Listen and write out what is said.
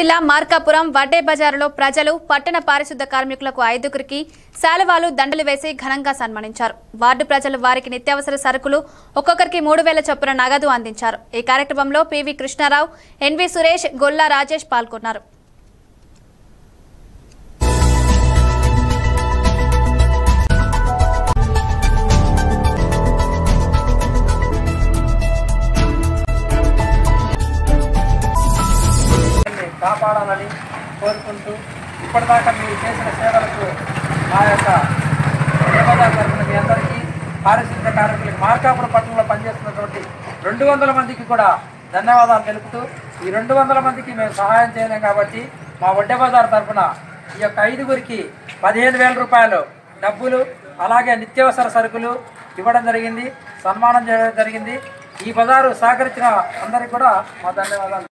జిల్లా మార్కాపురం వడ్డే బజారులో ప్రజలు పట్టణ పారిశుద్ధ కార్మికులకు ఐదుగురికి శాలువాలు దండలు వేసి ఘనంగా సన్మానించారు వార్డు ప్రజలు వారికి నిత్యావసర సరుకులు ఒక్కొక్కరికి మూడు వేల చొప్పున నగదు అందించారు ఈ కార్యక్రమంలో పివి కృష్ణారావు ఎన్వి సురేష్ గొల్లా రాజేష్ పాల్గొన్నారు దీన్ని కాపాడాలని కోరుకుంటూ ఇప్పటిదాకా మీరు చేసిన సేవలకు మా యొక్క దేవదారు తరఫున మీ అందరికీ పారిశుద్ధ్య కార్మికులకి మార్కాపురం పట్టణంలో పనిచేస్తున్నటువంటి రెండు వందల మందికి కూడా ధన్యవాదాలు తెలుపుతూ ఈ రెండు వందల మందికి మేము సహాయం చేయలేం కాబట్టి మా వడ్డే బజార్ తరఫున ఈ యొక్క ఐదుగురికి పదిహేను వేల రూపాయలు డబ్బులు అలాగే నిత్యావసర సరుకులు ఇవ్వడం జరిగింది సన్మానం చేయడం జరిగింది ఈ బజారు సహకరించిన అందరికీ కూడా మా ధన్యవాదాలు